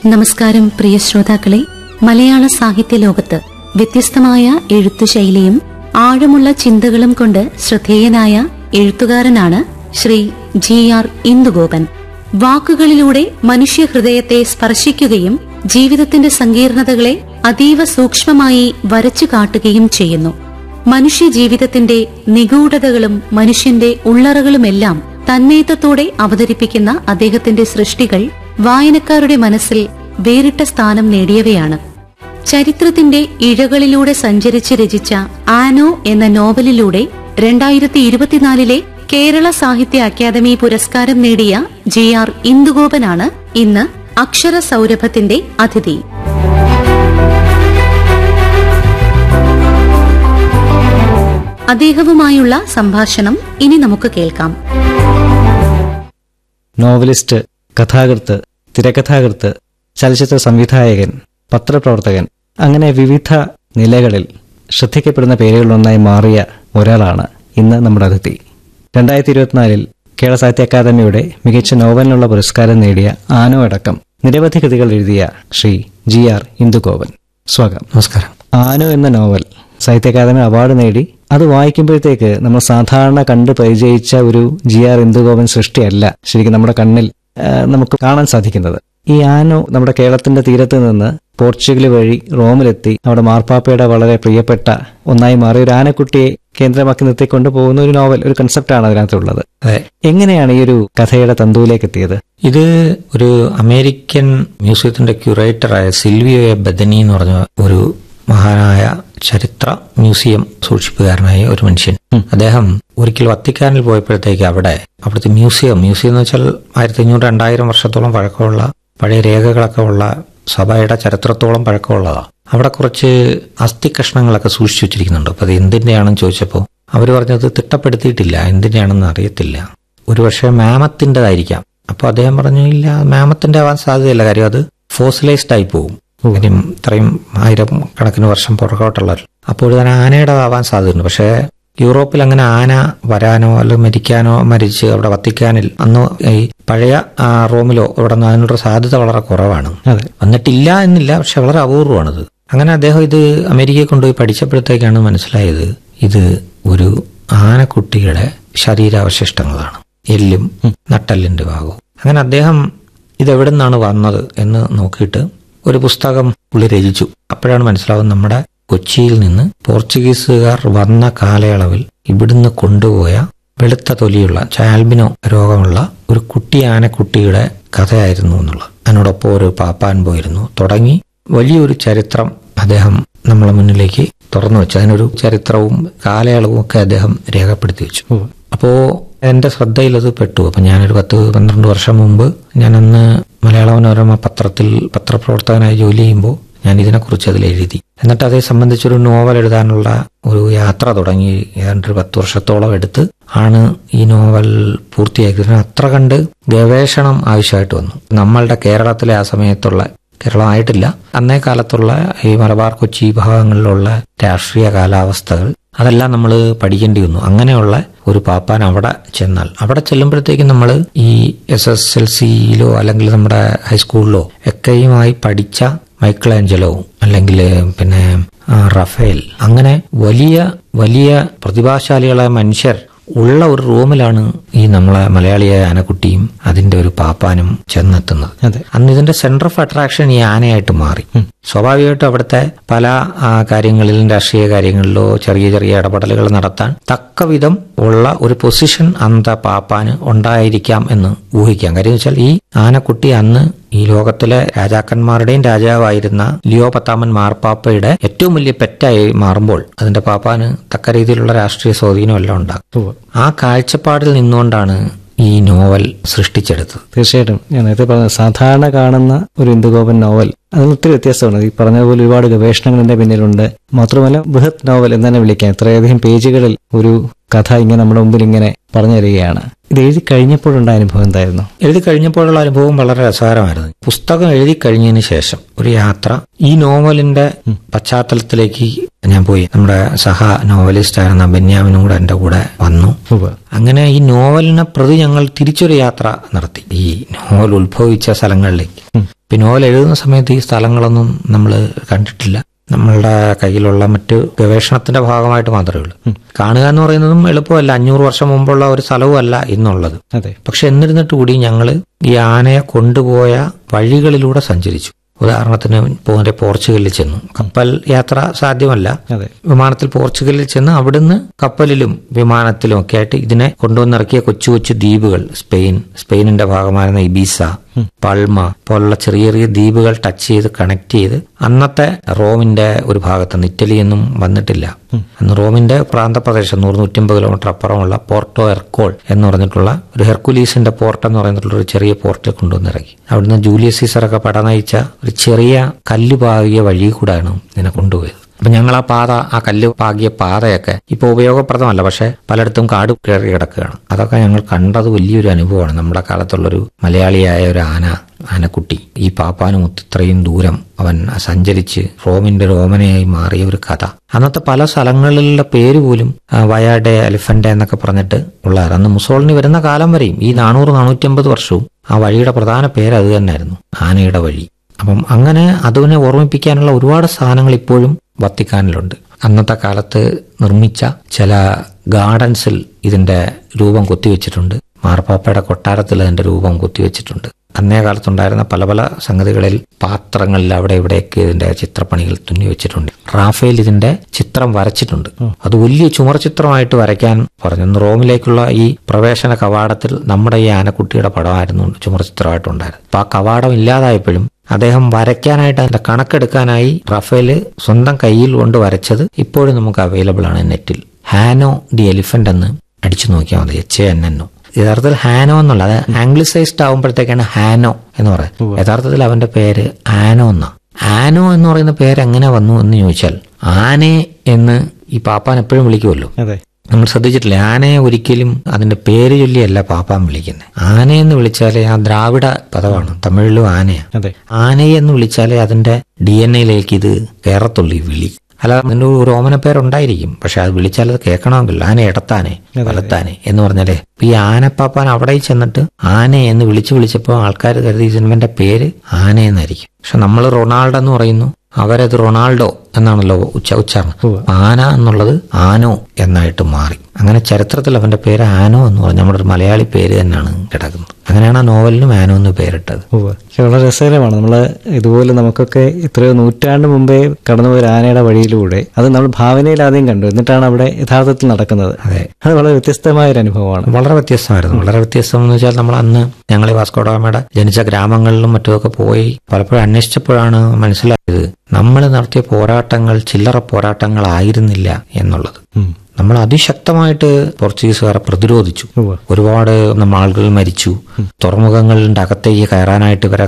നമസ്കാരം പ്രിയ ശ്രോതാക്കളെ മലയാള സാഹിത്യ ലോകത്ത് വ്യത്യസ്തമായ എഴുത്തു ശൈലിയും ആഴമുള്ള ചിന്തകളും കൊണ്ട് ശ്രദ്ധേയനായ എഴുത്തുകാരനാണ് ശ്രീ ജി ആർ ഇന്ദുഗോപൻ വാക്കുകളിലൂടെ മനുഷ്യഹൃദയത്തെ സ്പർശിക്കുകയും ജീവിതത്തിന്റെ സങ്കീർണതകളെ അതീവ സൂക്ഷ്മമായി വരച്ചു കാട്ടുകയും ചെയ്യുന്നു മനുഷ്യ ജീവിതത്തിന്റെ നിഗൂഢതകളും മനുഷ്യന്റെ ഉള്ളറകളുമെല്ലാം തന്മയത്വത്തോടെ അവതരിപ്പിക്കുന്ന അദ്ദേഹത്തിന്റെ സൃഷ്ടികൾ വായനക്കാരുടെ മനസ്സിൽ വേറിട്ട സ്ഥാനം നേടിയവയാണ് ചരിത്രത്തിന്റെ ഇഴകളിലൂടെ സഞ്ചരിച്ച് രചിച്ച ആനോ എന്ന നോവലിലൂടെ രണ്ടായിരത്തി ഇരുപത്തിനാലിലെ കേരള സാഹിത്യ അക്കാദമി പുരസ്കാരം നേടിയ ജി ആർ ഇന്ദുഗോപനാണ് ഇന്ന് അക്ഷര സൗരഭത്തിന്റെ അതിഥി അദ്ദേഹവുമായുള്ള സംഭാഷണം ഇനി നമുക്ക് കേൾക്കാം നോവലിസ്റ്റ് കഥാകൃത്ത് തിരക്കഥാകൃത്ത് ചലച്ചിത്ര സംവിധായകൻ പത്രപ്രവർത്തകൻ അങ്ങനെ വിവിധ നിലകളിൽ ശ്രദ്ധിക്കപ്പെടുന്ന പേരുകളിലൊന്നായി മാറിയ ഒരാളാണ് ഇന്ന് നമ്മുടെ അതിഥി രണ്ടായിരത്തി ഇരുപത്തിനാലിൽ കേരള സാഹിത്യ അക്കാദമിയുടെ മികച്ച നോവലിനുള്ള പുരസ്കാരം നേടിയ ആനോ അടക്കം നിരവധി കൃതികൾ എഴുതിയ ശ്രീ ജി ആർ ഇന്ദുഗോപൻ സ്വാഗതം നമസ്കാരം ആനോ എന്ന നോവൽ സാഹിത്യ അക്കാദമി അവാർഡ് നേടി അത് വായിക്കുമ്പോഴത്തേക്ക് നമ്മൾ സാധാരണ കണ്ട് പരിചയിച്ച ഒരു ജി ആർ ഇന്ദുഗോപൻ സൃഷ്ടിയല്ല ശരിക്കും നമ്മുടെ കണ്ണിൽ ആ, നമുക്ക് കാണാൻ സാധിക്കുന്നത് ഈ ആനോ നമ്മുടെ കേരളത്തിന്റെ തീരത്ത് നിന്ന് പോർച്ചുഗൽ വഴി റോമിലെത്തി അവിടെ മാർപ്പാപ്പയുടെ വളരെ പ്രിയപ്പെട്ട ഒന്നായി മാറിയ ഒരു ആനക്കുട്ടിയെ കേന്ദ്രമാക്കി നിർത്തിക്കൊണ്ട് പോകുന്ന ഒരു നോവൽ ഒരു കൺസെപ്റ്റാണ് അതിനകത്തുള്ളത് അതെ എങ്ങനെയാണ് ഈ ഒരു കഥയുടെ തന്തുവിലേക്ക് എത്തിയത് ഇത് ഒരു അമേരിക്കൻ മ്യൂസിയത്തിന്റെ ക്യൂറേറ്ററായ സിൽവിയോ എ ബദനി എന്ന് പറഞ്ഞ ഒരു മഹാനായ ചരിത്ര മ്യൂസിയം സൂക്ഷിപ്പുകാരനായ ഒരു മനുഷ്യൻ അദ്ദേഹം ഒരിക്കൽ വത്തിക്കാനിൽ പോയപ്പോഴത്തേക്ക് അവിടെ അവിടുത്തെ മ്യൂസിയം മ്യൂസിയം എന്ന് വെച്ചാൽ ആയിരത്തി അഞ്ഞൂറ് രണ്ടായിരം വർഷത്തോളം പഴക്കമുള്ള പഴയ രേഖകളൊക്കെ ഉള്ള സഭയുടെ ചരിത്രത്തോളം പഴക്കമുള്ളതാ അവിടെ കുറച്ച് അസ്ഥി കഷ്ണങ്ങളൊക്കെ സൂക്ഷിച്ചു വെച്ചിരിക്കുന്നുണ്ട് അപ്പൊ അത് എന്തിന്റെയാണെന്ന് ചോദിച്ചപ്പോൾ അവർ പറഞ്ഞത് തിട്ടപ്പെടുത്തിയിട്ടില്ല എന്തിന്റെയാണെന്ന് അറിയത്തില്ല ഒരുപക്ഷെ മാമത്തിൻ്റെതായിരിക്കാം അപ്പോൾ അദ്ദേഹം പറഞ്ഞു ഇല്ല മാമത്തിന്റെ ആവാൻ സാധ്യതയില്ല കാര്യം അത് ഫോസിലൈസ്ഡ് ആയി പോകും കാര്യം ഇത്രയും ആയിരം കണക്കിന് വർഷം പുറകോട്ടുള്ള അപ്പോൾ തന്നെ ആനയുടെ ആവാൻ സാധ്യതയുണ്ട് പക്ഷേ യൂറോപ്പിൽ അങ്ങനെ ആന വരാനോ അല്ലെങ്കിൽ മരിക്കാനോ മരിച്ച് അവിടെ വത്തിക്കാനിൽ അന്ന് ഈ പഴയ ആ, റോമിലോ ഇവിടെ നിന്ന് അതിനുള്ള സാധ്യത വളരെ കുറവാണ് അതെ വന്നിട്ടില്ല എന്നില്ല പക്ഷെ വളരെ അപൂർവമാണിത് അങ്ങനെ അദ്ദേഹം ഇത് അമേരിക്കയിൽ കൊണ്ടുപോയി പഠിച്ചപ്പോഴത്തേക്കാണ് മനസ്സിലായത് ഇത് ഒരു ആനക്കുട്ടിയുടെ ശരീരാവശിഷ്ടങ്ങളാണ് എല്ലും നട്ടല്ലിന്റെ ഭാഗവും അങ്ങനെ അദ്ദേഹം ഇതെവിടെ നിന്നാണ് വന്നത് എന്ന് നോക്കിയിട്ട് ഒരു പുസ്തകം പുള്ളി രചിച്ചു അപ്പോഴാണ് മനസ്സിലാവുന്നത് നമ്മുടെ കൊച്ചിയിൽ നിന്ന് പോർച്ചുഗീസുകാർ വന്ന കാലയളവിൽ ഇവിടുന്ന് കൊണ്ടുപോയ വെളുത്ത തൊലിയുള്ള ചാൽബിനോ രോഗമുള്ള ഒരു കുട്ടി ആനക്കുട്ടിയുടെ കഥയായിരുന്നു എന്നുള്ളത് അതിനോടൊപ്പം ഒരു പാപ്പാൻ പോയിരുന്നു തുടങ്ങി വലിയൊരു ചരിത്രം അദ്ദേഹം നമ്മളെ മുന്നിലേക്ക് തുറന്നു വെച്ചു അതിനൊരു ചരിത്രവും കാലയളവും ഒക്കെ അദ്ദേഹം രേഖപ്പെടുത്തി വെച്ചു അപ്പോ എന്റെ ശ്രദ്ധയിൽ അത് പെട്ടു അപ്പൊ ഞാനൊരു പത്ത് പന്ത്രണ്ട് വർഷം മുമ്പ് ഞാനന്ന് മലയാള മനോരമ പത്രത്തിൽ പത്രപ്രവർത്തകനായി ജോലി ചെയ്യുമ്പോൾ ഞാൻ ഇതിനെക്കുറിച്ച് അതിൽ എഴുതി എന്നിട്ട് അതേ സംബന്ധിച്ചൊരു നോവൽ എഴുതാനുള്ള ഒരു യാത്ര തുടങ്ങി ഏതാണ്ട് ഒരു പത്ത് വർഷത്തോളം എടുത്ത് ആണ് ഈ നോവൽ പൂർത്തിയാക്കിയത് ഇതിന് അത്ര കണ്ട് ഗവേഷണം ആവശ്യമായിട്ട് വന്നു നമ്മളുടെ കേരളത്തിലെ ആ സമയത്തുള്ള കേരളമായിട്ടില്ല അന്നേ കാലത്തുള്ള ഈ മലബാർ കൊച്ചി ഭാഗങ്ങളിലുള്ള രാഷ്ട്രീയ കാലാവസ്ഥകൾ അതെല്ലാം നമ്മൾ പഠിക്കേണ്ടി വന്നു അങ്ങനെയുള്ള ഒരു പാപ്പാൻ അവിടെ ചെന്നാൽ അവിടെ ചെല്ലുമ്പോഴത്തേക്കും നമ്മൾ ഈ എസ് എസ് എൽ സിയിലോ അല്ലെങ്കിൽ നമ്മുടെ ഹൈസ്കൂളിലോ ഒക്കെയുമായി പഠിച്ച മൈക്കിൾ ആഞ്ചലോ അല്ലെങ്കിൽ പിന്നെ ആ, റഫേൽ അങ്ങനെ വലിയ വലിയ പ്രതിഭാശാലികളായ മനുഷ്യർ ഉള്ള ഒരു റൂമിലാണ് ഈ നമ്മളെ മലയാളിയായ ആനക്കുട്ടിയും അതിന്റെ ഒരു പാപ്പാനും ചെന്നെത്തുന്നത് അതെ അന്ന് ഇതിന്റെ സെന്റർ ഓഫ് അട്രാക്ഷൻ ഈ ആനയായിട്ട് മാറി സ്വാഭാവികമായിട്ടും അവിടുത്തെ പല ആ, കാര്യങ്ങളിലും രാഷ്ട്രീയ കാര്യങ്ങളിലോ ചെറിയ ചെറിയ ഇടപെടലുകൾ നടത്താൻ തക്കവിധം ഉള്ള ഒരു പൊസിഷൻ അന്ത പാപ്പാന് ഉണ്ടായിരിക്കാം എന്ന് ഊഹിക്കാം കാര്യം വെച്ചാൽ ഈ ആനക്കുട്ടി അന്ന് ഈ ലോകത്തിലെ രാജാക്കന്മാരുടെയും രാജാവായിരുന്ന ലിയോ പത്താമൻ മാർപ്പാപ്പയുടെ ഏറ്റവും വലിയ പെറ്റായി മാറുമ്പോൾ അതിന്റെ പാപ്പാന് തക്ക രീതിയിലുള്ള രാഷ്ട്രീയ സ്വാധീനം എല്ലാം ഉണ്ടാകും ആ കാഴ്ചപ്പാടിൽ നിന്നുകൊണ്ടാണ് ഈ നോവൽ സൃഷ്ടിച്ചെടുത്തത് തീർച്ചയായിട്ടും ഞാൻ നേരത്തെ പറഞ്ഞത് സാധാരണ കാണുന്ന ഒരു ഇന്ദുഗോപൻ നോവൽ അതിൽ ഒത്തിരി വ്യത്യാസമാണ് ഈ പറഞ്ഞതുപോലെ ഒരുപാട് ഗവേഷണങ്ങൾ എന്റെ പിന്നിലുണ്ട് മാത്രമല്ല ബൃഹത് നോവൽ എന്ന് തന്നെ വിളിക്കാം ഇത്രയധികം പേജുകളിൽ ഒരു കഥ ഇങ്ങനെ നമ്മുടെ മുമ്പിൽ ഇങ്ങനെ പറഞ്ഞു തരികയാണ് ഇത് എഴുതി കഴിഞ്ഞപ്പോഴുണ്ടായ അനുഭവം എന്തായിരുന്നു എഴുതി കഴിഞ്ഞപ്പോഴുള്ള അനുഭവം വളരെ രസകരമായിരുന്നു പുസ്തകം എഴുതി കഴിഞ്ഞതിന് ശേഷം ഒരു യാത്ര ഈ നോവലിന്റെ പശ്ചാത്തലത്തിലേക്ക് ഞാൻ പോയി നമ്മുടെ സഹ നോവലിസ്റ്റ് ആയിരുന്ന ബെന്യാമിനും കൂടെ എന്റെ കൂടെ വന്നു അങ്ങനെ ഈ നോവലിനെ പ്രതി ഞങ്ങൾ തിരിച്ചൊരു യാത്ര നടത്തി ഈ നോവൽ ഉത്ഭവിച്ച സ്ഥലങ്ങളിലേക്ക് പിന്നെ നോവൽ എഴുതുന്ന സമയത്ത് ഈ സ്ഥലങ്ങളൊന്നും നമ്മൾ കണ്ടിട്ടില്ല നമ്മളുടെ കയ്യിലുള്ള മറ്റ് ഗവേഷണത്തിന്റെ ഭാഗമായിട്ട് മാത്രമേ ഉള്ളൂ കാണുക എന്ന് പറയുന്നതും എളുപ്പമല്ല അഞ്ഞൂറ് വർഷം മുമ്പുള്ള ഒരു സ്ഥലവും അല്ല ഇന്നുള്ളത് അതെ പക്ഷെ എന്നിരുന്നിട്ട് കൂടി ഞങ്ങൾ ഈ ആനയെ കൊണ്ടുപോയ വഴികളിലൂടെ സഞ്ചരിച്ചു ഉദാഹരണത്തിന് പോകുന്ന പോർച്ചുഗലിൽ ചെന്നു കപ്പൽ യാത്ര സാധ്യമല്ല അതെ വിമാനത്തിൽ പോർച്ചുഗലിൽ ചെന്ന് അവിടുന്ന് കപ്പലിലും വിമാനത്തിലും ഒക്കെ ആയിട്ട് ഇതിനെ കൊണ്ടുവന്നിറക്കിയ കൊച്ചു കൊച്ചു ദ്വീപുകൾ സ്പെയിൻ സ്പെയിനിന്റെ ഭാഗമായിരുന്ന ഇബീസ പൾമ പോലുള്ള ചെറിയ ചെറിയ ദ്വീപുകൾ ടച്ച് ചെയ്ത് കണക്ട് ചെയ്ത് അന്നത്തെ റോമിന്റെ ഒരു ഭാഗത്ത് ഇറ്റലിയൊന്നും വന്നിട്ടില്ല അന്ന് റോമിന്റെ പ്രാന്തപ്രദേശം നൂറ് നൂറ്റമ്പത് കിലോമീറ്റർ അപ്പുറമുള്ള പോർട്ടോ എർക്കോൾ എന്ന് പറഞ്ഞിട്ടുള്ള ഒരു ഹെർക്കുലീസിന്റെ പോർട്ട് എന്ന് പറഞ്ഞിട്ടുള്ള ഒരു ചെറിയ പോർട്ട് കൊണ്ടുവന്നിറക്കി അവിടുന്ന് ജൂലിയസ് സീസറൊക്കെ പട നയിച്ച ഒരു ചെറിയ കല്ല് പാകിയ വഴി കൂടാണ് ഇതിനെ കൊണ്ടുപോയത് അപ്പൊ ഞങ്ങൾ ആ പാത ആ കല്ല് പാകിയ പാതയൊക്കെ ഇപ്പൊ ഉപയോഗപ്രദമല്ല പക്ഷെ പലയിടത്തും കാട് കയറി കിടക്കുകയാണ് അതൊക്കെ ഞങ്ങൾ കണ്ടത് വലിയൊരു അനുഭവമാണ് നമ്മുടെ കാലത്തുള്ളൊരു മലയാളിയായ ഒരു ആന ആനക്കുട്ടി ഈ പാപ്പാനുമൊത്ത് ഇത്രയും ദൂരം അവൻ സഞ്ചരിച്ച് റോമിന്റെ റോമനയായി മാറിയ ഒരു കഥ അന്നത്തെ പല സ്ഥലങ്ങളിലുള്ള പേര് പോലും ആ, വയാഡെ എലിഫന്റ് എന്നൊക്കെ പറഞ്ഞിട്ട് ഉള്ളതാണ് അന്ന് മുസോളിനി വരുന്ന കാലം വരെയും ഈ നാനൂറ് നാനൂറ്റമ്പത് വർഷവും ആ വഴിയുടെ പ്രധാന പേര് അത് തന്നെയായിരുന്നു ആനയുടെ വഴി അപ്പം അങ്ങനെ അതിനെ ഓർമ്മിപ്പിക്കാനുള്ള ഒരുപാട് സാധനങ്ങൾ ഇപ്പോഴും വത്തിക്കാനിലുണ്ട് അന്നത്തെ കാലത്ത് നിർമ്മിച്ച ചില ഗാർഡൻസിൽ ഇതിന്റെ രൂപം കൊത്തിവെച്ചിട്ടുണ്ട് മാർപ്പാപ്പയുടെ കൊട്ടാരത്തിൽ അതിന്റെ രൂപം കൊത്തിവെച്ചിട്ടുണ്ട് അന്നേ കാലത്തുണ്ടായിരുന്ന പല പല സംഗതികളിൽ പാത്രങ്ങളിൽ അവിടെ ഇവിടെയൊക്കെ ഇതിന്റെ ചിത്രപ്പണികൾ തുന്നി വെച്ചിട്ടുണ്ട് റാഫേൽ ഇതിന്റെ ചിത്രം വരച്ചിട്ടുണ്ട് അത് വലിയ ചുമർ ചിത്രമായിട്ട് വരയ്ക്കാൻ പറഞ്ഞു അന്ന് റോമിലേക്കുള്ള ഈ പ്രവേശന കവാടത്തിൽ നമ്മുടെ ഈ ആനക്കുട്ടിയുടെ പടമായിരുന്നു ചുമർ ചിത്രമായിട്ടുണ്ടായിരുന്നു അപ്പൊ ആ കവാടം ഇല്ലാതായപ്പോഴും അദ്ദേഹം വരയ്ക്കാനായിട്ട് അതിന്റെ കണക്കെടുക്കാനായി റഫേൽ സ്വന്തം കയ്യിൽ കൊണ്ട് വരച്ചത് ഇപ്പോഴും നമുക്ക് അവൈലബിൾ ആണ് നെറ്റിൽ ഹാനോ ദി എലിഫന്റ് എന്ന് അടിച്ചു നോക്കിയാൽ മതി എച്ച് എൻ എൻ ഒ യഥാർത്ഥത്തിൽ ഹാനോ എന്നുള്ള അത് ആംഗ്ലിസൈസ്ഡ് ആകുമ്പോഴത്തേക്കാണ് ഹാനോ എന്ന് പറയുന്നത് യഥാർത്ഥത്തിൽ അവന്റെ പേര് ആനോ എന്നാ ആനോ എന്ന് പറയുന്ന പേര് എങ്ങനെ വന്നു എന്ന് ചോദിച്ചാൽ ആനെ എന്ന് ഈ പാപ്പാൻ എപ്പോഴും വിളിക്കുമല്ലോ അതെ നമ്മൾ ശ്രദ്ധിച്ചിട്ടില്ലേ ആനയെ ഒരിക്കലും അതിന്റെ പേര് ചൊല്ലിയല്ല പാപ്പാൻ വിളിക്കുന്നത് ആനയെന്ന് വിളിച്ചാലേ ആ ദ്രാവിഡ പദമാണ് തമിഴിലും ആനയാണ് അതെ ആനയെ എന്ന് വിളിച്ചാലേ അതിന്റെ ഡി എൻ എയിലേക്ക് ഇത് കയറത്തുള്ളൂ ഈ വിളി അല്ല അതിന്റെ ഒരു ഓമന പേരുണ്ടായിരിക്കും പക്ഷെ അത് വിളിച്ചാൽ അത് കേൾക്കണമെങ്കിൽ ആന ഇടത്താനെ വലത്താനെ എന്ന് പറഞ്ഞാലേ ഇപ്പൊ ഈ ആനപ്പാപ്പാൻ അവിടെ ചെന്നിട്ട് ആന എന്ന് വിളിച്ചു വിളിച്ചപ്പോൾ ആൾക്കാർ കരുതി സിനിമന്റെ പേര് ആന എന്നായിരിക്കും പക്ഷെ നമ്മൾ റൊണാൾഡോ എന്ന് പറയുന്നു അവരത് റൊണാൾഡോ എന്നാണല്ലോ ഉച്ച ഉച്ചാരണം ഉവ്വ്. ആന എന്നുള്ളത് ആനോ എന്നായിട്ട് മാറി അങ്ങനെ ചരിത്രത്തിൽ അവന്റെ പേര് ആനോ എന്ന് പറഞ്ഞ നമ്മുടെ ഒരു മലയാളി പേര് തന്നെയാണ് കിടക്കുന്നത് അങ്ങനെയാണ് ആ നോവലിനും ആനോ എന്ന് പേരിട്ടത് ഉവ്വ്. പക്ഷെ വളരെ രസകരമാണ് നമ്മൾ ഇതുപോലെ നമുക്കൊക്കെ എത്രയോ നൂറ്റാണ്ട് മുമ്പേ കടന്നുപോയ ഒരു ആനയുടെ വഴിയിലൂടെ അത് നമ്മൾ ഭാവനയിൽ ആദ്യം കണ്ടു എന്നിട്ടാണ് അവിടെ യഥാർത്ഥത്തിൽ നടക്കുന്നത് അതെ അത് വളരെ വ്യത്യസ്തമായ ഒരു അനുഭവമാണ് വളരെ വ്യത്യസ്തമായിരുന്നു വളരെ വ്യത്യസ്തം എന്ന് വെച്ചാൽ നമ്മൾ അന്ന് ഞങ്ങൾ ഈ വാസ്കോഡാമയുടെ ജനിച്ച ഗ്രാമങ്ങളിലും മറ്റുമൊക്കെ പോയി പലപ്പോഴും അന്വേഷിച്ചപ്പോഴാണ് മനസ്സിലായത് നമ്മൾ നടത്തിയ പോരാട്ടങ്ങൾ ചില്ലറ പോരാട്ടങ്ങളായിരുന്നില്ല എന്നുള്ളത് ഉം. നമ്മൾ അതിശക്തമായിട്ട് പോർച്ചുഗീസുകാരെ പ്രതിരോധിച്ചു ഉവ്വ്. ഒരുപാട് നമ്മൾ ആളുകൾ മരിച്ചു തുറമുഖങ്ങളുടെ അകത്തേക്ക് കയറാനായിട്ട് ഇവരെ